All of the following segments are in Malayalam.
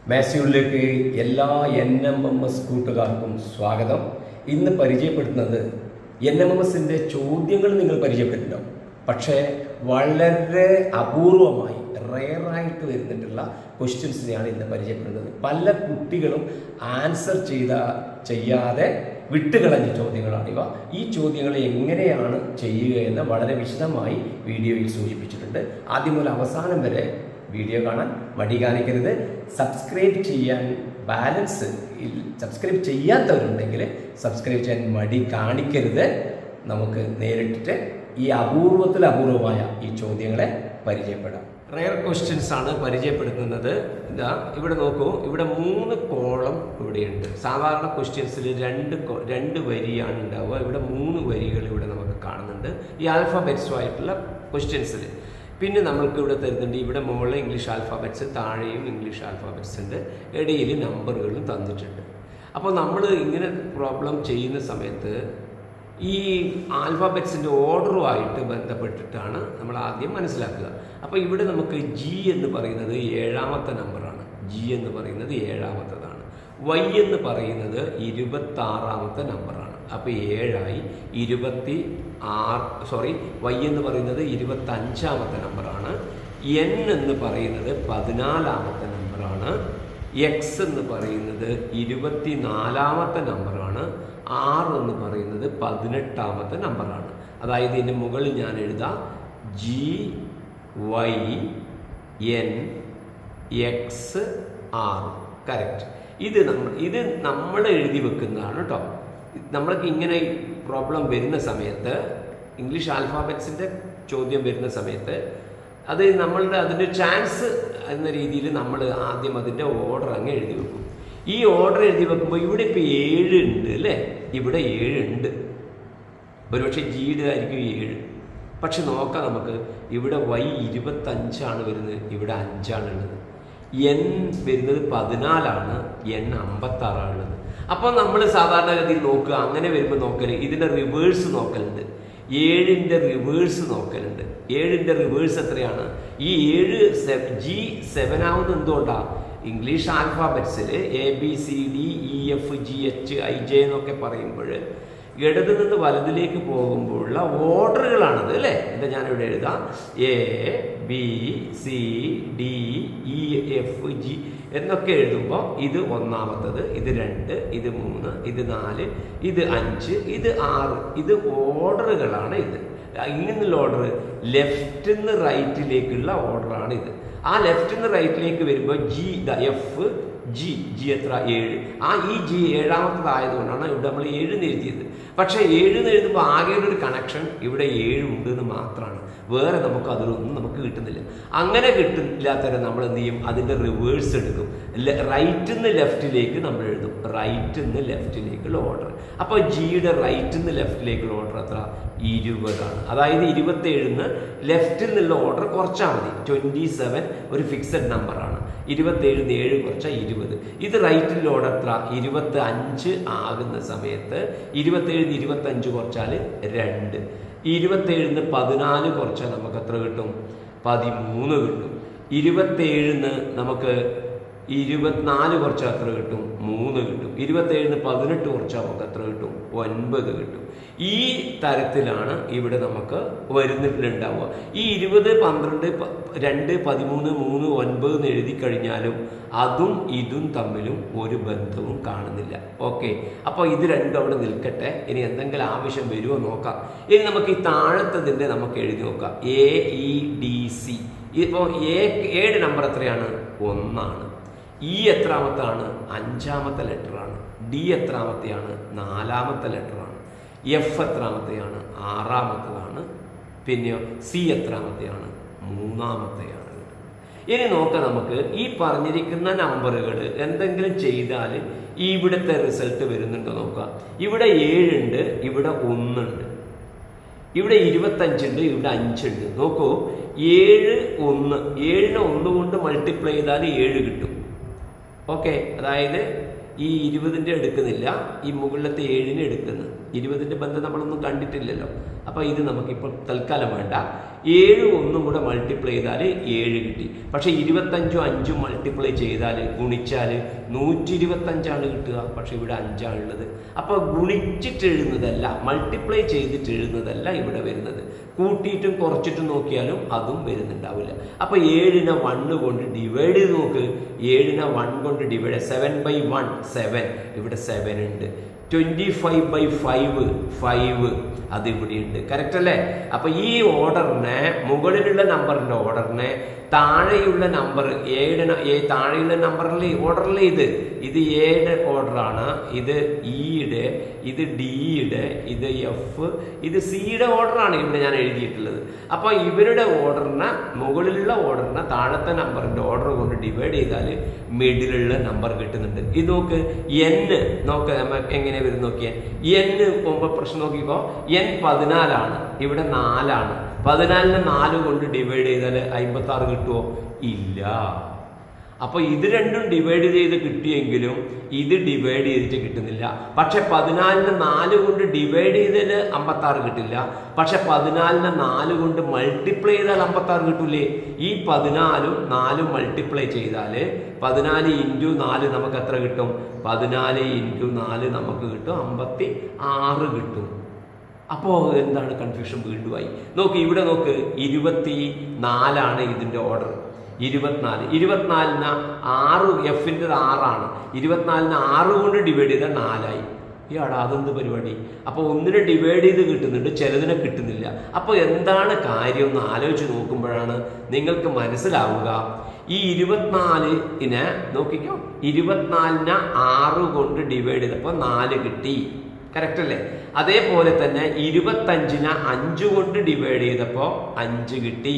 മാസ്യൂളിലേക്ക് എല്ലാ എൻ എം എം എസ് കൂട്ടുകാർക്കും സ്വാഗതം ഇന്ന് പരിചയപ്പെടുത്തുന്നത് എൻ എം എം എസിന്റെ ചോദ്യങ്ങൾ നിങ്ങൾ പരിചയപ്പെട്ടിട്ടുണ്ടാവും പക്ഷേ വളരെ അപൂർവമായി റെയറായിട്ട് വരുന്നിട്ടുള്ള ക്വസ്റ്റ്യൻസിനെയാണ് ഇന്ന് പരിചയപ്പെടുന്നത് പല കുട്ടികളും ആൻസർ ചെയ്ത ചെയ്യാതെ വിട്ടുകളഞ്ഞ ചോദ്യങ്ങളാണ് ഇവ ഈ ചോദ്യങ്ങൾ എങ്ങനെയാണ് ചെയ്യുക എന്ന് വളരെ വിശദമായി വീഡിയോയിൽ സൂചിപ്പിച്ചിട്ടുണ്ട് ആദ്യം മുതൽ അവസാനം വരെ വീഡിയോ കാണാൻ മടി കാണിക്കരുത് സബ്സ്ക്രൈബ് ചെയ്യാൻ ബാലൻസ് സബ്സ്ക്രൈബ് ചെയ്യാത്തവരുണ്ടെങ്കിൽ സബ്സ്ക്രൈബ് ചെയ്യാൻ മടി കാണിക്കരുത് നമുക്ക് നേരിട്ടിട്ട് ഈ അപൂർവത്തിൽ അപൂർവമായ ഈ ചോദ്യങ്ങളെ പരിചയപ്പെടാം റയർ ക്വസ്റ്റ്യൻസ് ആണ് പരിചയപ്പെടുത്തുന്നത് ഇതാ ഇവിടെ നോക്കൂ ഇവിടെ മൂന്ന് കോളം ഇവിടെയുണ്ട് സാധാരണ ക്വസ്റ്റ്യൻസിൽ രണ്ട് കൊ- രണ്ട് വരിയാണ് ഉണ്ടാവുക ഇവിടെ മൂന്ന് വരികൾ ഇവിടെ നമുക്ക് കാണുന്നുണ്ട് ഈ ആൽഫാബെറ്റ്സുമായിട്ടുള്ള ക്വസ്റ്റ്യൻസിൽ പിന്നെ നമ്മൾക്ക് ഇവിടെ തരുന്നുണ്ട് ഇവിടെ മുകളിൽ ഇംഗ്ലീഷ് ആൽഫാബറ്റ്സ് താഴെയും ഇംഗ്ലീഷ് ആൽഫാബറ്റ്സ് ഉണ്ട് ഇടയിൽ നമ്പറുകളും തന്നിട്ടുണ്ട് അപ്പോൾ നമ്മൾ ഇങ്ങനെ പ്രോബ്ലം ചെയ്യുന്ന സമയത്ത് ഈ ആൽഫാബറ്റ്സിൻ്റെ ഓർഡറുമായിട്ട് ബന്ധപ്പെട്ടിട്ടാണ് നമ്മൾ ആദ്യം മനസ്സിലാക്കുക അപ്പോൾ ഇവിടെ നമുക്ക് ജി എന്ന് പറയുന്നത് ഏഴാമത്തെ നമ്പറാണ് ജി എന്ന് പറയുന്നത് ഏഴാമത്തതാണ് വൈ എന്ന് പറയുന്നത് ഇരുപത്താറാമത്തെ നമ്പറാണ് അപ്പോൾ ഏഴായി ഇരുപത്തി ആറ് സോറി വൈ എന്ന് പറയുന്നത് ഇരുപത്തഞ്ചാമത്തെ നമ്പറാണ് എൻ എന്ന് പറയുന്നത് പതിനാലാമത്തെ നമ്പറാണ് എക്സ് എന്ന് പറയുന്നത് ഇരുപത്തിനാലാമത്തെ നമ്പറാണ് ആർ എന്ന് പറയുന്നത് പതിനെട്ടാമത്തെ നമ്പറാണ് അതായത് ഇതിൻ്റെ മുകളിൽ ഞാൻ എഴുതാം G Y N X R correct ഇത് നമ്മൾ ഇത് നമ്മൾ എഴുതി വെക്കുന്നതാണ് കേട്ടോ നമ്മൾക്ക് ഇങ്ങനെ പ്രോബ്ലം വരുന്ന സമയത്ത് ഇംഗ്ലീഷ് ആൽഫാബറ്റ്സിൻ്റെ ചോദ്യം വരുന്ന സമയത്ത് അത് നമ്മളുടെ അതിൻ്റെ ചാൻസ് എന്ന രീതിയിൽ നമ്മൾ ആദ്യം അതിൻ്റെ ഓർഡർ അങ്ങ് എഴുതി വെക്കും ഈ ഓർഡർ എഴുതി വെക്കുമ്പോൾ ഇവിടെ ഇപ്പോൾ ഏഴ് ഉണ്ട് അല്ലേ ഇവിടെ ഏഴ് ഉണ്ട് ഒരുപക്ഷെ ജിയുടെ ആയിരിക്കും ഏഴ് പക്ഷെ നോക്കാം നമുക്ക് ഇവിടെ വൈ ഇരുപത്തഞ്ചാണ് വരുന്നത് ഇവിടെ അഞ്ചാണ് ഉള്ളത് എൻ വരുന്നത് പതിനാലാണ് എൻ അമ്പത്താറാണ് ഉള്ളത് അപ്പോൾ നമ്മൾ സാധാരണഗതിയിൽ നോക്കുക അങ്ങനെ വരുമ്പോൾ നോക്കല് ഇതിൻ്റെ റിവേഴ്സ് നോക്കലുണ്ട് ഏഴിൻ്റെ റിവേഴ്സ് നോക്കലുണ്ട് ഏഴിൻ്റെ റിവേഴ്സ് എത്രയാണ് ഈ ഏഴ് ജി സെവൻ ആവുന്നത് എന്തുകൊണ്ടാണ് ഇംഗ്ലീഷ് ആൽഫാബറ്റ്സിൽ A B C D E F G H I J എന്നൊക്കെ പറയുമ്പോൾ ഇടത് നിന്ന് വലതിലേക്ക് പോകുമ്പോഴുള്ള ഓർഡറുകളാണത് അല്ലേ എന്താ ഞാനിവിടെ എഴുതാം A B C D E F G എന്നൊക്കെ എഴുതുമ്പോൾ ഇത് ഒന്നാമത്തത് ഇത് രണ്ട് ഇത് മൂന്ന് ഇത് നാല് ഇത് അഞ്ച് ഇത് ആറ് ഇത് ഓർഡറുകളാണ് ഇത് ഇങ്ങനെയുള്ള ഓർഡർ ലെഫ്റ്റിൽ നിന്ന് റൈറ്റിലേക്കുള്ള ഓർഡറാണ് ഇത് ആ ലെഫ്റ്റിൽ നിന്ന് റൈറ്റിലേക്ക് വരുമ്പോൾ ജി എഫ് ജി ജി എത്ര ഏഴ് ആ ഈ ജി ഏഴാമത്തതായതുകൊണ്ടാണ് ഇവിടെ നമ്മൾ ഏഴ് എന്ന് എഴുതിയത് പക്ഷേ ഏഴ് എന്ന് എഴുതുമ്പോൾ ആകെ ഒരു കണക്ഷൻ ഇവിടെ ഏഴ് ഉണ്ട് എന്ന് മാത്രമാണ് വേറെ നമുക്ക് അതിലൊന്നും നമുക്ക് കിട്ടുന്നില്ല അങ്ങനെ കിട്ടില്ലാത്തവരെ നമ്മൾ എന്ത് ചെയ്യും അതിൻ്റെ റിവേഴ്സ് എടുക്കും റൈറ്റിൽ നിന്ന് ലെഫ്റ്റിലേക്ക് നമ്മൾ എഴുതും റൈറ്റിൽ നിന്ന് ലെഫ്റ്റിലേക്കുള്ള ഓർഡർ അപ്പോൾ ജിയുടെ റൈറ്റിൽ നിന്ന് ലെഫ്റ്റിലേക്കുള്ള ഓർഡർ എത്ര ഇരുപതാണ് അതായത് ഇരുപത്തേഴിന്ന് ലെഫ്റ്റിൽ നിന്നുള്ള ഓർഡർ കുറച്ചാൽ മതി ട്വൻറ്റി സെവൻ ഒരു ഫിക്സഡ് നമ്പറാണ് ഇരുപത്തേഴിന് ഏഴ് കുറച്ചാൽ ഇരുപത് ഇത് റൈറ്റിൽ ഓർഡർ എത്ര ഇരുപത്തി അഞ്ച് ആകുന്ന സമയത്ത് ഇരുപത്തേഴിന് ഇരുപത്തഞ്ച് കുറച്ചാൽ രണ്ട് ഇരുപത്തേഴിന് പതിനാല് കുറച്ചാൽ നമുക്ക് എത്ര കിട്ടും പതിമൂന്ന് കിട്ടും ഇരുപത്തേഴിന് നമുക്ക് ഇരുപത്തിനാല് കുറച്ചാൽ എത്ര കിട്ടും മൂന്ന് കിട്ടും ഇരുപത്തേഴിന് പതിനെട്ട് കുറച്ചാൽ നമുക്ക് എത്ര കിട്ടും ഒൻപത് കിട്ടും ഈ തരത്തിലാണ് ഇവിടെ നമുക്ക് വരുന്നിട്ടുണ്ടാവുക ഈ ഇരുപത് പന്ത്രണ്ട് പ- രണ്ട് പതിമൂന്ന് മൂന്ന് ഒൻപത് എന്ന് എഴുതി കഴിഞ്ഞാലും അതും ഇതും തമ്മിലും ഒരു ബന്ധവും കാണുന്നില്ല ഓക്കെ അപ്പോൾ ഇത് രണ്ടും അവിടെ നിൽക്കട്ടെ ഇനി എന്തെങ്കിലും ആവശ്യം വരുമോ നോക്കാം ഇനി നമുക്ക് ഈ താഴത്തതിൻ്റെ നമുക്ക് എഴുതി നോക്കാം എ ഇ ഡി സി ഇപ്പോൾ എ ഏഴ് നമ്പർ എത്രയാണ് ഒന്നാണ് ഇ എത്രാമത്താണ് അഞ്ചാമത്തെ ലെറ്ററാണ് ഡി എത്രാമത്തെയാണ് നാലാമത്തെ ലെറ്ററാണ് എഫ് എത്രാമത്തെയാണ് ആറാമത്തതാണ് പിന്നെയോ സി എത്രാമത്തെയാണ് മൂന്നാമത്തെയാണ് ഇനി നോക്കാം നമുക്ക് ഈ പറഞ്ഞിരിക്കുന്ന നമ്പറുകൾ എന്തെങ്കിലും ചെയ്താൽ ഈ ഇവിടുത്തെ റിസൾട്ട് വരുന്നുണ്ടോ നോക്കാം ഇവിടെ ഏഴുണ്ട് ഇവിടെ ഒന്നുണ്ട് ഇവിടെ ഇരുപത്തഞ്ചുണ്ട് ഇവിടെ അഞ്ചുണ്ട് നോക്കൂ ഏഴ് ഒന്ന് ഏഴിനെ ഒന്ന് കൊണ്ട് മൾട്ടിപ്ലൈ ചെയ്താൽ ഏഴ് കിട്ടും ഓക്കെ അതായത് ഈ ഇരുപതിൻ്റെ എടുക്കുന്നില്ല ഈ മുകളിലത്തെ ഏഴിന് എടുക്കുന്നു ഇരുപതിൻ്റെ ബന്ധം നമ്മളൊന്നും കണ്ടിട്ടില്ലല്ലോ അപ്പോൾ ഇത് നമുക്കിപ്പോൾ തൽക്കാലം വേണ്ട ഏഴ് ഒന്നും കൂടെ മൾട്ടിപ്ലൈ ചെയ്താൽ ഏഴ് കിട്ടി പക്ഷെ ഇരുപത്തഞ്ചും അഞ്ചും മൾട്ടിപ്ലൈ ചെയ്താൽ ഗുണിച്ചാൽ നൂറ്റി ഇരുപത്തഞ്ചാണ് കിട്ടുക പക്ഷെ ഇവിടെ അഞ്ചാണ് ഉള്ളത് അപ്പോൾ ഗുണിച്ചിട്ട് എഴുതുന്നതല്ല മൾട്ടിപ്ലൈ ചെയ്തിട്ട് എഴുതുന്നതല്ല ഇവിടെ വരുന്നത് കൂട്ടിയിട്ടും കുറച്ചിട്ടും നോക്കിയാലും അതും വരുന്നുണ്ടാവില്ല അപ്പോൾ ഏഴിനെ വണ്ണ് കൊണ്ട് ഡിവൈഡ് ചെയ്ത് നോക്ക് ഏഴിനെ വൺ കൊണ്ട് divide seven by one seven ഇവിടെ സെവൻ ഉണ്ട് twenty five by five five അത് ഇവിടെയുണ്ട് കറക്റ്റ് അല്ലേ അപ്പൊ ഈ ഓർഡറിനെ മുകളിലുള്ള നമ്പറിന്റെ ഓർഡറിനെ താഴെയുള്ള നമ്പർ ഏഴിന് ഏ താഴെയുള്ള നമ്പറിലെ ഓർഡറിലെ ഇത് ഇത് എയുടെ ഓർഡറാണ് ഇത് ഇയുടെ ഇത് ഡിയുടെ ഇത് എഫ് ഇത് സിയുടെ ഓർഡറാണ് ഇവിടെ ഞാൻ എഴുതിയിട്ടുള്ളത് അപ്പൊ ഇവരുടെ ഓർഡറിനെ മുകളിലുള്ള ഓർഡറിനെ താഴത്തെ നമ്പറിന്റെ ഓർഡർ കൊണ്ട് ഡിവൈഡ് ചെയ്താൽ മിഡിലുള്ള നമ്പർ കിട്ടുന്നുണ്ട് ഇത് നോക്ക് എൻ നോക്ക് നമ്മ എങ്ങനെ വരും നോക്കിയേ എൻ മുമ്പ് പ്രശ്നം നോക്കിക്കോ എൻ പതിനാലാണ് ഇവിടെ നാലാണ് പതിനാലിന് നാല് കൊണ്ട് ഡിവൈഡ് ചെയ്താൽ അമ്പത്തി ആറ് കിട്ടുമോ ഇല്ല അപ്പൊ ഇത് രണ്ടും ഡിവൈഡ് ചെയ്ത് കിട്ടിയെങ്കിലും ഇത് ഡിവൈഡ് ചെയ്തിട്ട് കിട്ടുന്നില്ല പക്ഷെ പതിനാലിന് നാല് കൊണ്ട് ഡിവൈഡ് ചെയ്തതിൽ അമ്പത്തി ആറ് കിട്ടില്ല പക്ഷെ പതിനാലിന് നാല് കൊണ്ട് മൾട്ടിപ്ലൈ ചെയ്താൽ അമ്പത്തി ആറ് കിട്ടൂലേ ഈ പതിനാലും നാലും മൾട്ടിപ്ലൈ ചെയ്താൽ പതിനാല് ഇൻറ്റു നാല് നമുക്ക് എത്ര കിട്ടും പതിനാല് ഇൻറ്റു നാല് നമുക്ക് കിട്ടും അമ്പത്തി ആറ് കിട്ടും അപ്പോൾ എന്താണ് കൺഫ്യൂഷൻ വീണ്ടുമായി നോക്ക് ഇവിടെ നോക്ക് ഇരുപത്തി നാലാണ് ഇതിൻ്റെ ഓർഡർ ഇരുപത്തിനാല് ഇരുപത്തിനാലിന് ആറ് എഫിൻ്റെ ആറാണ് ഇരുപത്തിനാലിന് ആറ് കൊണ്ട് ഡിവൈഡ് ചെയ്താൽ നാലായി ഇയാടാ അതെന്ത് പരിപാടി അപ്പോൾ ഒന്നിനെ ഡിവൈഡ് ചെയ്ത് കിട്ടുന്നുണ്ട് ചിലതിനെ കിട്ടുന്നില്ല അപ്പോൾ എന്താണ് കാര്യം എന്ന് ആലോചിച്ച് നോക്കുമ്പോഴാണ് നിങ്ങൾക്ക് മനസ്സിലാവുക ഈ ഇരുപത്തിനാലിന് നോക്കിക്കോ ഇരുപത്തിനാലിന് ആറ് കൊണ്ട് ഡിവൈഡ് ചെയ്തപ്പോൾ നാല് കിട്ടി കറക്റ്റ് അല്ലേ അതേപോലെ തന്നെ ഇരുപത്തഞ്ചിന് അഞ്ച് കൊണ്ട് ഡിവൈഡ് ചെയ്തപ്പോൾ അഞ്ച് കിട്ടി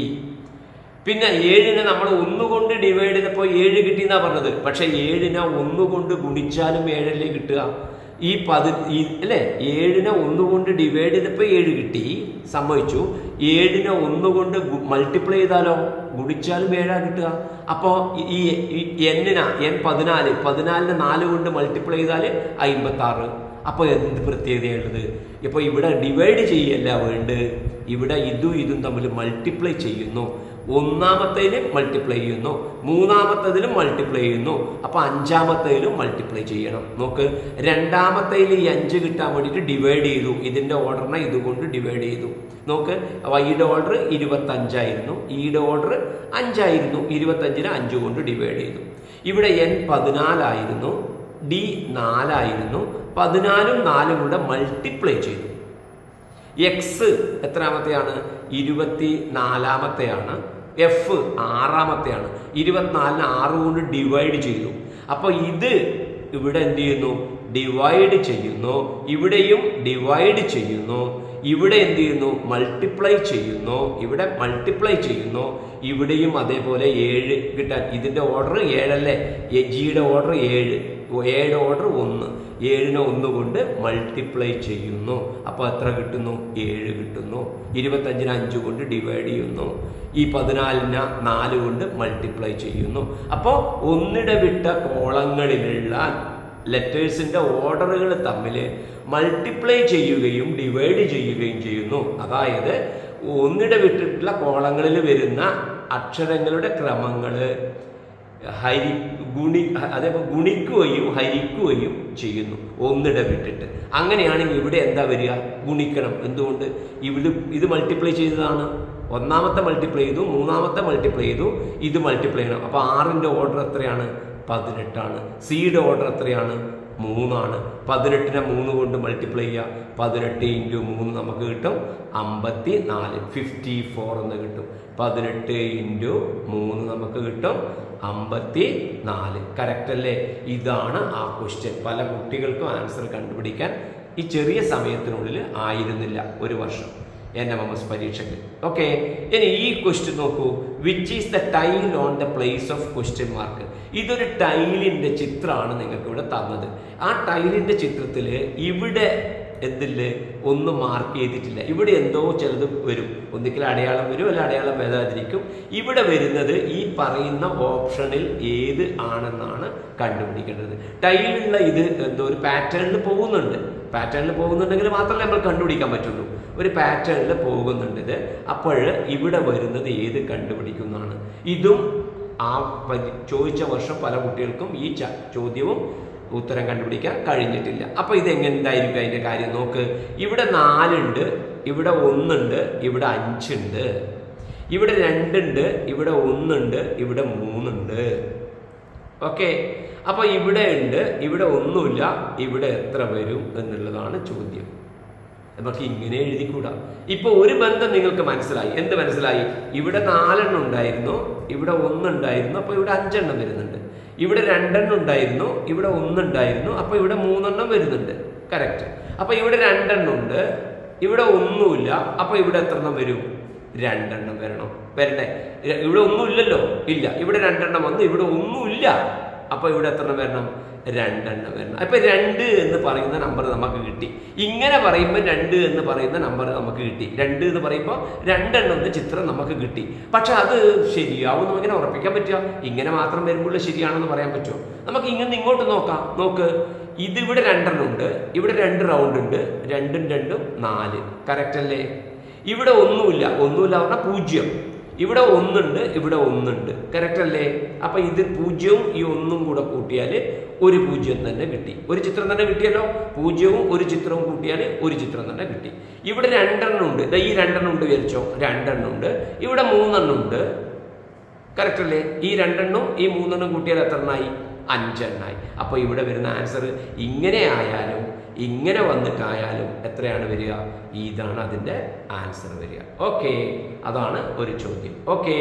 പിന്നെ ഏഴിനെ നമ്മൾ ഒന്നുകൊണ്ട് ഡിവൈഡ് ചെയ്തപ്പോൾ ഏഴ് കിട്ടി എന്നാ പറഞ്ഞത് പക്ഷെ ഏഴിനെ ഒന്നുകൊണ്ട് ഗുണിച്ചാലും ഏഴല്ലേ കിട്ടുക ഈ പതി ഈ അല്ലേ ഏഴിനെ ഒന്നുകൊണ്ട് ഡിവൈഡ് ചെയ്തപ്പോൾ ഏഴ് കിട്ടി സംഭവിച്ചു ഏഴിനെ ഒന്നുകൊണ്ട് മൾട്ടിപ്ലൈ ചെയ്താലോ ഗുണിച്ചാലും ഏഴാ കിട്ടുക അപ്പോൾ ഈ എന്നിന എൻ പതിനാല് പതിനാലിന് നാല് കൊണ്ട് മൾട്ടിപ്ലൈ ചെയ്താൽ അമ്പത്തി ആറ് അപ്പോൾ എന്ത് പ്രത്യേകതയുള്ളത് ഇപ്പോൾ ഇവിടെ ഡിവൈഡ് ചെയ്യല്ല വേണ്ട ഇവിടെ ഇതും ഇതും തമ്മിൽ മൾട്ടിപ്ലൈ ചെയ്യുന്നു ഒന്നാമത്തേലും മൾട്ടിപ്ലൈ ചെയ്യുന്നു മൂന്നാമത്തതിലും മൾട്ടിപ്ലൈ ചെയ്യുന്നു അപ്പൊ അഞ്ചാമത്തേലും മൾട്ടിപ്ലൈ ചെയ്യണം നോക്ക് രണ്ടാമത്തേൽ ഈ അഞ്ച് കിട്ടാൻ വേണ്ടിയിട്ട് ഡിവൈഡ് ചെയ്തു ഇതിന്റെ ഓർഡറിനെ ഇതുകൊണ്ട് ഡിവൈഡ് ചെയ്തു നോക്ക് വൈയുടെ ഓർഡർ ഇരുപത്തി അഞ്ചായിരുന്നു ഈയുടെ ഓർഡർ അഞ്ചായിരുന്നു ഇരുപത്തഞ്ചിന് അഞ്ച് കൊണ്ട് ഡിവൈഡ് ചെയ്തു ഇവിടെ എൻ പതിനാലായിരുന്നു ഡി നാലായിരുന്നു പതിനാലും നാലും കൂടെ മൾട്ടിപ്ലൈ ചെയ്തു എക്സ് എത്രാമത്തെയാണ് ഇരുപത്തി നാലാമത്തെയാണ് എഫ് ആറാമത്തെയാണ് ഇരുപത്തിനാലിന് ആറ് കൊണ്ട് ഡിവൈഡ് ചെയ്തു അപ്പോൾ ഇത് ഇവിടെ എന്ത് ചെയ്യുന്നു ഡിവൈഡ് ചെയ്യുന്നു ഇവിടെയും ഡിവൈഡ് ചെയ്യുന്നു ഇവിടെ എന്ത് ചെയ്യുന്നു മൾട്ടിപ്ലൈ ചെയ്യുന്നു ഇവിടെ മൾട്ടിപ്ലൈ ചെയ്യുന്നു ഇവിടെയും അതേപോലെ ഏഴ് കിട്ടാൻ ഇതിന്റെ ഓർഡർ ഏഴല്ലേ ജിയുടെ ഓർഡർ ഏഴ് ഏഴ് ഓർഡർ ഒന്ന് ഏഴിനെ ഒന്ന് കൊണ്ട് മൾട്ടിപ്ലൈ ചെയ്യുന്നു അപ്പോൾ എത്ര കിട്ടുന്നു ഏഴ് കിട്ടുന്നു ഇരുപത്തഞ്ചിന് അഞ്ച് കൊണ്ട് ഡിവൈഡ് ചെയ്യുന്നു ഈ പതിനാലിന് നാല് കൊണ്ട് മൾട്ടിപ്ലൈ ചെയ്യുന്നു അപ്പോൾ ഒന്നിടവിട്ട കോളങ്ങളിലുള്ള ലെറ്റേഴ്സിന്റെ ഓർഡറുകൾ തമ്മിൽ മൾട്ടിപ്ലൈ ചെയ്യുകയും ഡിവൈഡ് ചെയ്യുകയും ചെയ്യുന്നു അതായത് ഒന്നിടവിട്ടിട്ടുള്ള കോളങ്ങളിൽ വരുന്ന അക്ഷരങ്ങളുടെ ക്രമങ്ങള് ഹരി ഗുണി അതേപോലെ ഗുണിക്കുകയും ഹരിക്കുകയും ചെയ്യുന്നു ഒന്നിടവിട്ടിട്ട് അങ്ങനെയാണെങ്കിൽ ഇവിടെ എന്താ വരിക ഗുണിക്കണം എന്തുകൊണ്ട് ഇവിടെ ഇത് മൾട്ടിപ്ലൈ ചെയ്തതാണ് ഒന്നാമത്തെ മൾട്ടിപ്ലൈ ചെയ്തു മൂന്നാമത്തെ മൾട്ടിപ്ലൈ ചെയ്തു ഇത് മൾട്ടിപ്ലൈ ചെയ്യണം അപ്പൊ ആറിന്റെ ഓർഡർ എത്രയാണ് പതിനെട്ടാണ് സിയുടെ ഓർഡർ എത്രയാണ് മൂന്നാണ് പതിനെട്ടിനെ മൂന്ന് കൊണ്ട് മൾട്ടിപ്ലൈ ചെയ്യുക പതിനെട്ട് ഇൻറ്റു മൂന്ന് നമുക്ക് കിട്ടും അമ്പത്തി നാല് ഫിഫ്റ്റി ഫോർ എന്ന് കിട്ടും പതിനെട്ട് ഇൻറ്റു മൂന്ന് നമുക്ക് കിട്ടും അമ്പത്തി നാല് കറക്റ്റ് അല്ലേ ഇതാണ് ആ ക്വസ്റ്റ്യൻ പല കുട്ടികൾക്കും ആൻസർ കണ്ടുപിടിക്കാൻ ഈ ചെറിയ സമയത്തിനുള്ളിൽ ആയിരുന്നില്ല ഒരു വർഷം എൻ എം എം എസ് പരീക്ഷയ്ക്ക് ഓക്കെ ഇനി ഈ ക്വസ്റ്റ്യൻ നോക്കൂ which is the tile on the place of question mark ഇതൊരു ടൈലിന്റെ ചിത്രമാണ് നിങ്ങൾക്ക് ഇവിടെ തന്നത് ആ ടൈലിന്റെ ചിത്രത്തിൽ ഇവിടെ എന്തില്ലേ ഒന്നും മാർക്ക് ചെയ്തിട്ടില്ല ഇവിടെ എന്തോ ചിലത് വരും ഒന്നിക്കൽ അടയാളം വരും അല്ല അടയാളം വരാതിരിക്കും ഇവിടെ വരുന്നത് ഈ പറയുന്ന ഓപ്ഷനിൽ ഏത് ആണെന്നാണ് കണ്ടുപിടിക്കേണ്ടത് ടൈലുള്ള ഇത് എന്തോ ഒരു പാറ്റേണിൽ പോകുന്നുണ്ട് പാറ്റേണിൽ പോകുന്നുണ്ടെങ്കിൽ മാത്രമേ നമ്മൾ കണ്ടുപിടിക്കാൻ പറ്റുള്ളൂ ഒരു പാറ്റേണിൽ പോകുന്നുണ്ട് ഇത് അപ്പോൾ ഇവിടെ വരുന്നത് ഏത് കണ്ടുപിടിക്കുന്നതാണ് ഇതും ആ പരി- ചോദിച്ച വർഷം പല കുട്ടികൾക്കും ഈ ച- ചോദ്യവും ഉത്തരം കണ്ടുപിടിക്കാൻ കഴിഞ്ഞിട്ടില്ല അപ്പൊ ഇത് എങ്ങനെ എന്തായിരിക്കും അതിന്റെ കാര്യം നോക്ക് ഇവിടെ നാലുണ്ട് ഇവിടെ ഒന്നുണ്ട് ഇവിടെ അഞ്ചുണ്ട് ഇവിടെ രണ്ടുണ്ട് ഇവിടെ ഒന്നുണ്ട് ഇവിടെ മൂന്നുണ്ട് ഓക്കെ അപ്പൊ ഇവിടെ ഉണ്ട് ഇവിടെ ഒന്നുമില്ല ഇവിടെ എത്ര വരും എന്നുള്ളതാണ് ചോദ്യം നമുക്ക് ഇങ്ങനെ എഴുതിക്കൂടാ ഇപ്പൊ ഒരു ബന്ധം നിങ്ങൾക്ക് മനസ്സിലായി എന്ത് മനസ്സിലായി ഇവിടെ നാലെണ്ണം ഉണ്ടായിരുന്നു ഇവിടെ ഒന്നുണ്ടായിരുന്നു അപ്പൊ ഇവിടെ അഞ്ചെണ്ണം വരുന്നുണ്ട് ഇവിടെ രണ്ടെണ്ണം ഉണ്ടായിരുന്നു ഇവിടെ ഒന്നുണ്ടായിരുന്നു അപ്പൊ ഇവിടെ മൂന്നെണ്ണം വരുന്നുണ്ട് കറക്റ്റ് അപ്പൊ ഇവിടെ രണ്ടെണ്ണം ഉണ്ട് ഇവിടെ ഒന്നുമില്ല അപ്പൊ ഇവിടെ എത്ര എണ്ണം വരും രണ്ടെണ്ണം വരണം വരണ്ടേ ഇ- ഇവിടെ ഒന്നുമില്ലല്ലോ ഇല്ല ഇവിടെ രണ്ടെണ്ണം വന്നു ഇവിടെ ഒന്നുമില്ല അപ്പൊ ഇവിടെ എത്ര എണ്ണം വരണം രണ്ടെണ്ണം വരണം അപ്പൊ രണ്ട് എന്ന് പറയുന്ന നമ്പർ നമുക്ക് കിട്ടി ഇങ്ങനെ പറയുമ്പോൾ രണ്ട് എന്ന് പറയുന്ന നമ്പർ നമുക്ക് കിട്ടി രണ്ട് എന്ന് പറയുമ്പോൾ രണ്ടെണ്ണം എന്ന ചിത്രം നമുക്ക് കിട്ടി പക്ഷെ അത് ശരിയാവും എന്ന് ഇങ്ങനെ ഉറപ്പിക്കാൻ പറ്റുക ഇങ്ങനെ മാത്രം വരുമ്പോൾ ശരിയാണെന്ന് പറയാൻ പറ്റുമോ നമുക്ക് ഇങ്ങനെ ഇങ്ങോട്ട് നോക്കാം നോക്ക് ഇതിവിടെ രണ്ടെണ്ണം ഉണ്ട് ഇവിടെ രണ്ട് റൗണ്ട് ഉണ്ട് രണ്ടും രണ്ടും നാല് കറക്റ്റ് അല്ലേ ഇവിടെ ഒന്നുമില്ല ഒന്നുമില്ല പറഞ്ഞാൽ പൂജ്യം ഇവിടെ ഒന്നുണ്ട് ഇവിടെ ഒന്നുണ്ട് കറക്റ്റ് അല്ലേ അപ്പൊ ഇത് പൂജ്യവും ഈ ഒന്നും കൂടെ കൂട്ടിയാൽ ഒരു പൂജ്യം തന്നെ കിട്ടി ഒരു ചിത്രം തന്നെ കിട്ടിയല്ലോ പൂജ്യവും ഒരു ചിത്രവും കൂട്ടിയാൽ ഒരു ചിത്രം തന്നെ കിട്ടി ഇവിടെ രണ്ടെണ്ണം ഉണ്ട് ദാ ഈ രണ്ടെണ്ണം ഉണ്ട് വിചാരിച്ചോ രണ്ടെണ്ണം ഉണ്ട് ഇവിടെ മൂന്നെണ്ണം ഉണ്ട് കറക്റ്റ് അല്ലേ ഈ രണ്ടെണ്ണം ഈ മൂന്നെണ്ണം കൂട്ടിയാൽ എത്ര എണ്ണായി അഞ്ചെണ്ണായി അപ്പൊ ഇവിടെ വരുന്ന ആൻസർ ഇങ്ങനെ ആയാലും ഇങ്ങനെ വന്നിട്ടായാലും എത്രയാണ് വരിക ഇതാണ് അതിന്റെ ആൻസർ വരിക ഓക്കെ അതാണ് ഒരു ചോദ്യം ഓക്കെ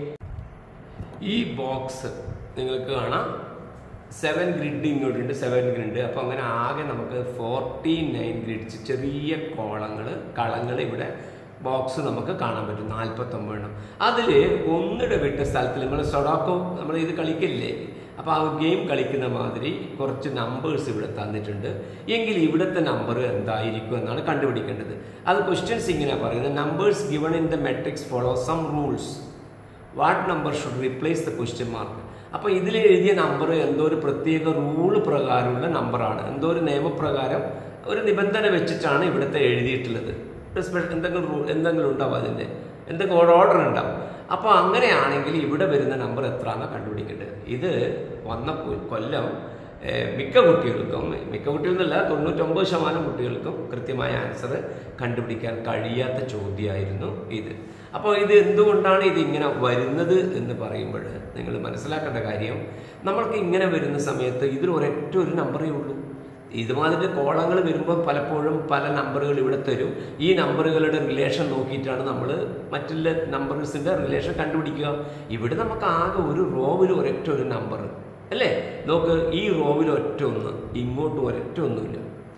ഈ ബോക്സ് നിങ്ങൾക്ക് കാണാം സെവൻ ഗ്രിഡ് ഇങ്ങോട്ടുണ്ട് സെവൻ ഗ്രിഡ് അപ്പോൾ അങ്ങനെ ആകെ നമുക്ക് ഫോർട്ടി നയൻ ഗ്രിഡ്സ് ചെറിയ കോളങ്ങൾ കളങ്ങൾ ഇവിടെ ബോക്സ് നമുക്ക് കാണാൻ പറ്റും നാൽപ്പത്തൊമ്പതെണ്ണം അതിൽ ഒന്നിടെ വിട്ട സ്ഥലത്തിൽ നമ്മൾ സൊഡാക്കോ നമ്മൾ ഇത് കളിക്കില്ലേ അപ്പോൾ ആ ഗെയിം കളിക്കുന്ന മാതിരി കുറച്ച് നമ്പേഴ്സ് ഇവിടെ തന്നിട്ടുണ്ട് എങ്കിൽ ഇവിടുത്തെ നമ്പർ എന്തായിരിക്കും എന്നാണ് കണ്ടുപിടിക്കേണ്ടത് അത് ക്വസ്റ്റ്യൻസ് ഇങ്ങനെ പറയുന്നത് numbers given in the matrix follow some rules what number should replace the question mark അപ്പോൾ ഇതിൽ എഴുതിയ നമ്പർ എന്തോ ഒരു പ്രത്യേക റൂൾ പ്രകാരമുള്ള നമ്പറാണ് എന്തോ ഒരു നിയമപ്രകാരം ഒരു നിബന്ധന വെച്ചിട്ടാണ് ഇവിടുത്തെ എഴുതിയിട്ടുള്ളത് ഒരു സ്പെ- എന്തെങ്കിലും റൂൾ എന്തെങ്കിലും ഉണ്ടാവും അതിൻ്റെ എന്തെങ്കിലും ഒരു ഓർഡർ ഉണ്ടാവും അപ്പോൾ അങ്ങനെയാണെങ്കിൽ ഇവിടെ വരുന്ന നമ്പർ എത്രയാണെന്ന് കണ്ടുപിടിക്കേണ്ടത് ഇത് വന്ന കൊ- കൊല്ലം ഏഹ്, മിക്ക കുട്ടികൾക്കും മിക്ക കുട്ടികളെന്നല്ല തൊണ്ണൂറ്റൊമ്പത് ശതമാനം കുട്ടികൾക്കും കൃത്യമായ ആൻസർ കണ്ടുപിടിക്കാൻ കഴിയാത്ത ചോദ്യമായിരുന്നു ഇത് അപ്പോൾ ഇത് എന്തുകൊണ്ടാണ് ഇത് ഇങ്ങനെ വരുന്നത് എന്ന് പറയുമ്പോൾ നിങ്ങൾ മനസ്സിലാക്കേണ്ട കാര്യം നമ്മൾക്ക് ഇങ്ങനെ വരുന്ന സമയത്ത് ഇതിൽ ഒരൊറ്റ ഒരു നമ്പറേ ഉള്ളൂ ഇതുമാതിരി കോളങ്ങൾ വരുമ്പോൾ പലപ്പോഴും പല നമ്പറുകൾ ഇവിടെ തരും ഈ നമ്പറുകളുടെ റിലേഷൻ നോക്കിയിട്ടാണ് നമ്മൾ മറ്റുള്ള നമ്പേഴ്സിന്റെ റിലേഷൻ കണ്ടുപിടിക്കുക ഇവിടെ നമുക്ക് ആകെ ഒരു റോവിൽ ഒരൊറ്റ ഒരു നമ്പർ അല്ലേ നോക്ക് ഈ റോവിൽ ഒറ്റ ഒന്ന് ഇങ്ങോട്ട് ഒരൊറ്റ ഒന്നുമില്ല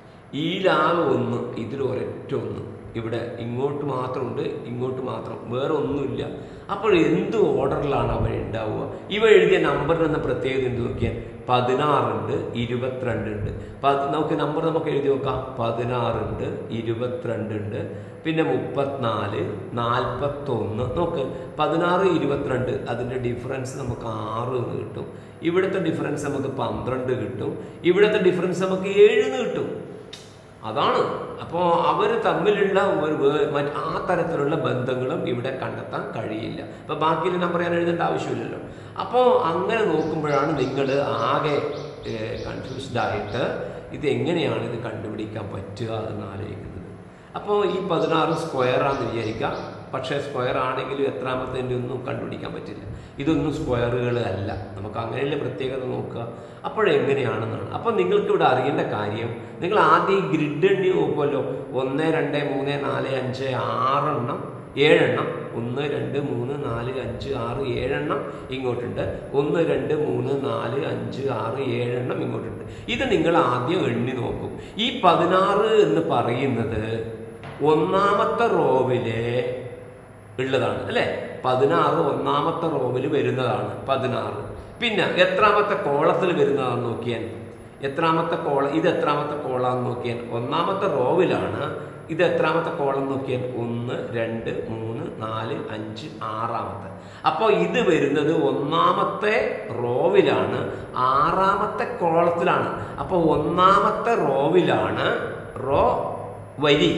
ഈലാകെ ഒന്ന് ഇതിൽ ഒരൊറ്റ ഒന്ന് ഇവിടെ ഇങ്ങോട്ട് മാത്രമുണ്ട് ഇങ്ങോട്ട് മാത്രം വേറെ ഒന്നുമില്ല അപ്പോൾ എന്ത് ഓർഡറിലാണ് അവ ഉണ്ടാവുക ഇവ എഴുതിയ നമ്പറിന് എന്ന പ്രത്യേകത എന്ത് നോക്കിയാൽ പതിനാറുണ്ട് ഇരുപത്തിരണ്ടുണ്ട് പ- നമുക്ക് നമ്പർ നമുക്ക് എഴുതി നോക്കാം പതിനാറുണ്ട് ഇരുപത്തിരണ്ടുണ്ട് പിന്നെ മുപ്പത്തിനാല് നാൽപ്പത്തൊന്ന് നോക്ക് പതിനാറ് ഇരുപത്തിരണ്ട് അതിൻ്റെ ഡിഫറൻസ് നമുക്ക് ആറ് എന്ന് കിട്ടും ഇവിടുത്തെ ഡിഫറൻസ് നമുക്ക് പന്ത്രണ്ട് കിട്ടും ഇവിടുത്തെ ഡിഫറൻസ് നമുക്ക് ഏഴ് എന്ന് കിട്ടും അതാണ് അപ്പോൾ അവർ തമ്മിലുള്ള ഒരു വേ- മറ്റ് ആ തരത്തിലുള്ള ബന്ധങ്ങളും ഇവിടെ കണ്ടെത്താൻ കഴിയില്ല ഇപ്പം ബാക്കിയുള്ള നമ്പർ ഞാൻ എഴുതേണ്ട ആവശ്യമില്ലല്ലോ അപ്പോൾ അങ്ങനെ നോക്കുമ്പോഴാണ് നിങ്ങൾ ആകെ കൺഫ്യൂസ്ഡ് ആയിട്ട് ഇത് എങ്ങനെയാണ് ഇത് കണ്ടുപിടിക്കാൻ പറ്റുക എന്ന് ആലോചിക്കുന്നത് അപ്പോൾ ഈ പതിനാറ് സ്ക്വയറാന്ന് വിചാരിക്കാം പക്ഷേ സ്ക്വയർ ആണെങ്കിലും എത്രാമത്തേൻ്റെ ഒന്നും കണ്ടുപിടിക്കാൻ പറ്റില്ല ഇതൊന്നും സ്ക്വയറുകൾ അല്ല നമുക്ക് അങ്ങനെയുള്ള പ്രത്യേകത നോക്കുക അപ്പോഴെങ്ങനെയാണെന്നാണ് അപ്പോൾ നിങ്ങൾക്ക് ഇവിടെ അറിയേണ്ട കാര്യം നിങ്ങൾ ആദ്യം ഈ ഗ്രിഡ് എണ്ണി നോക്കുമല്ലോ ഒന്ന് രണ്ട് മൂന്ന് നാല് അഞ്ച് ആറെണ്ണം ഏഴെണ്ണം ഒന്ന് രണ്ട് മൂന്ന് നാല് അഞ്ച് ആറ് ഏഴെണ്ണം ഇങ്ങോട്ടുണ്ട് ഒന്ന് രണ്ട് മൂന്ന് നാല് അഞ്ച് ആറ് ഏഴെണ്ണം ഇങ്ങോട്ടുണ്ട് ഇത് നിങ്ങൾ ആദ്യം എണ്ണി നോക്കും ഈ പതിനാറ് എന്ന് പറയുന്നത് ഒന്നാമത്തെ റോവിലെ ഉള്ളതാണ് അല്ലേ പതിനാറ് ഒന്നാമത്തെ റോവിൽ വരുന്നതാണ് പതിനാറ് പിന്നെ എത്രാമത്തെ കോളത്തിൽ വരുന്നതാണെന്ന് നോക്കിയാൽ എത്രാമത്തെ കോള ഇത് എത്രാമത്തെ കോളാന്ന് നോക്കിയാൽ ഒന്നാമത്തെ റോവിലാണ് ഇത് എത്രാമത്തെ കോളം നോക്കിയാൽ ഒന്ന് രണ്ട് മൂന്ന് നാല് അഞ്ച് ആറാമത്തെ അപ്പോൾ ഇത് വരുന്നത് ഒന്നാമത്തെ റോവിലാണ് ആറാമത്തെ കോളത്തിലാണ് അപ്പോൾ ഒന്നാമത്തെ റോവിലാണ് റോ വരി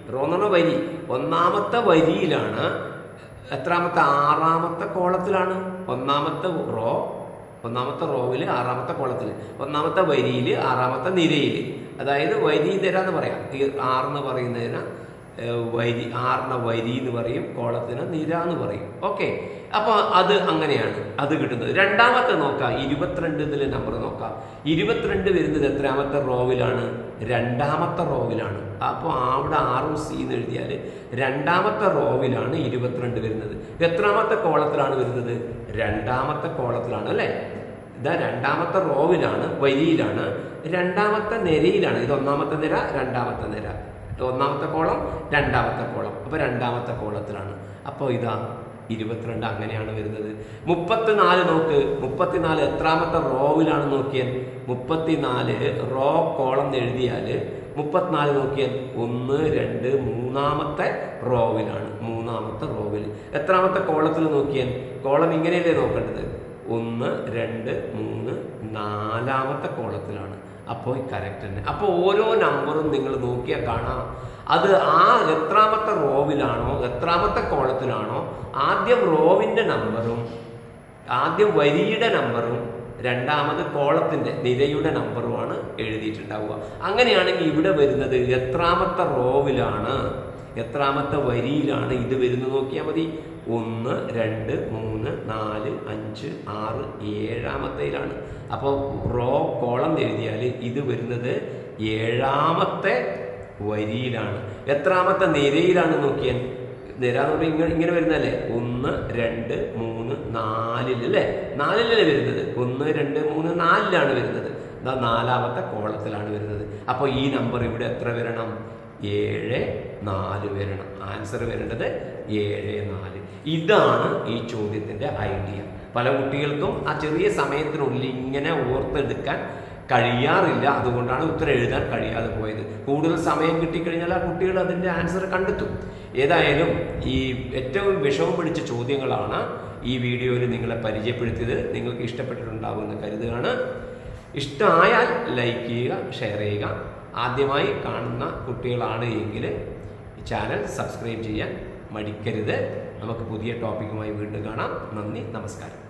റോ എന്ന് പറഞ്ഞ വരി ഒന്നാമത്തെ വരിയിലാണ് എത്രാമത്തെ ആറാമത്തെ കോളത്തിലാണ് ഒന്നാമത്തെ റോ ഒന്നാമത്തെ റോവിൽ ആറാമത്തെ കോളത്തിൽ ഒന്നാമത്തെ വരിയിൽ ആറാമത്തെ നിരയിൽ അതായത് വരി നിര എന്ന് പറയാം ഈ ആറെന്ന് പറയുന്നതിന് ഏഹ്, വരി ആറിന് വരി എന്ന് പറയും കോളത്തിന് നിര എന്ന് പറയും ഓക്കെ അപ്പൊ അത് അങ്ങനെയാണ് അത് കിട്ടുന്നത് രണ്ടാമത്തെ നോക്കാം ഇരുപത്തിരണ്ട് ഇതിൽ നമ്പർ നോക്കാം ഇരുപത്തിരണ്ട് വരുന്നത് എത്രാമത്തെ റോവിലാണ് രണ്ടാമത്തെ റോവിലാണ് അപ്പോൾ അവിടെ ആറും സി എന്ന് എഴുതിയാൽ രണ്ടാമത്തെ റോവിലാണ് ഇരുപത്തിരണ്ട് വരുന്നത് എത്രാമത്തെ കോളത്തിലാണ് വരുന്നത് രണ്ടാമത്തെ കോളത്തിലാണ് അല്ലേ ഇതാ രണ്ടാമത്തെ റോവിലാണ് വരിയിലാണ് രണ്ടാമത്തെ നിരയിലാണ് ഇത് ഒന്നാമത്തെ നിര രണ്ടാമത്തെ നിര ഇത് ഒന്നാമത്തെ കോളം രണ്ടാമത്തെ കോളം അപ്പൊ രണ്ടാമത്തെ കോളത്തിലാണ് അപ്പോൾ ഇതാ ഇരുപത്തിരണ്ട് അങ്ങനെയാണ് വരുന്നത് മുപ്പത്തിനാല് നോക്ക് മുപ്പത്തിനാല് എത്രാമത്തെ റോവിലാണ് നോക്കിയാൽ മുപ്പത്തിനാല് റോ കോളം എന്ന് എഴുതിയാൽ മുപ്പത്തിനാല് നോക്കിയാൽ ഒന്ന് രണ്ട് മൂന്നാമത്തെ റോവിലാണ് മൂന്നാമത്തെ റോവിൽ എത്രാമത്തെ കോളത്തിൽ നോക്കിയാൽ കോളം ഇങ്ങനെയല്ലേ നോക്കേണ്ടത് ഒന്ന് രണ്ട് മൂന്ന് നാലാമത്തെ കോളത്തിലാണ് അപ്പോൾ കറക്റ്റ് തന്നെ അപ്പോൾ ഓരോ നമ്പറും നിങ്ങൾ നോക്കിയാൽ കാണാം അത് ആ എത്രാമത്തെ റോവിലാണോ എത്രാമത്തെ കോളത്തിലാണോ ആദ്യം റോവിൻ്റെ നമ്പറും ആദ്യം വരിയുടെ നമ്പറും രണ്ടാമത് കോളത്തിന്റെ നിരയുടെ നമ്പറുമാണ് എഴുതിയിട്ടുണ്ടാവുക അങ്ങനെയാണെങ്കിൽ ഇവിടെ വരുന്നത് എത്രാമത്തെ റോവിലാണ് എത്രാമത്തെ വരിയിലാണ് ഇത് വരുന്നത് നോക്കിയാൽ മതി ഒന്ന് രണ്ട് മൂന്ന് നാല് അഞ്ച് ആറ് ഏഴാമത്തേലാണ് അപ്പോൾ റോ കോളം എഴുതിയാൽ ഇത് വരുന്നത് ഏഴാമത്തെ വരിയിലാണ് എത്രാമത്തെ നിരയിലാണ് നോക്കിയാൽ നിര എന്ന് പറയുമ്പോൾ ഇങ്ങനെ ഇങ്ങനെ വരുന്നതല്ലേ ഒന്ന് രണ്ട് മൂന്ന് നാലിൽ അല്ലേ നാലിലല്ലേ വരുന്നത് ഒന്ന് രണ്ട് മൂന്ന് നാലിലാണ് വരുന്നത് ഇതാ നാലാമത്തെ കോളത്തിലാണ് വരുന്നത് അപ്പോൾ ഈ നമ്പർ ഇവിടെ എത്ര വരണം ഏഴ് നാല് വരണം ആൻസർ വരേണ്ടത് ഏഴ് നാല് ഇതാണ് ഈ ചോദ്യത്തിന്റെ ഐഡിയ പല കുട്ടികൾക്കും ആ ചെറിയ സമയത്തിനുള്ളിൽ ഇങ്ങനെ ഓർത്തെടുക്കാൻ കഴിയാറില്ല അതുകൊണ്ടാണ് ഉത്തരം എഴുതാൻ കഴിയാതെ പോയത് കൂടുതൽ സമയം കിട്ടിക്കഴിഞ്ഞാൽ ആ കുട്ടികൾ അതിൻ്റെ ആൻസർ കണ്ടെത്തും ഏതായാലും ഈ ഏറ്റവും വിഷമം പിടിച്ച ചോദ്യങ്ങളാണ് ഈ വീഡിയോയിൽ നിങ്ങളെ പരിചയപ്പെടുത്തിയത് നിങ്ങൾക്ക് ഇഷ്ടപ്പെട്ടിട്ടുണ്ടാവുമെന്ന് കരുതുകയാണ് ഇഷ്ടമായാൽ ലൈക്ക് ചെയ്യുക ഷെയർ ചെയ്യുക ആദ്യമായി കാണുന്ന കുട്ടികളാണ് എങ്കിൽ ചാനൽ സബ്സ്ക്രൈബ് ചെയ്യാൻ മടിക്കരുത് നമുക്ക് പുതിയ ടോപ്പിക്കുമായി വീണ്ടും കാണാം നന്ദി നമസ്കാരം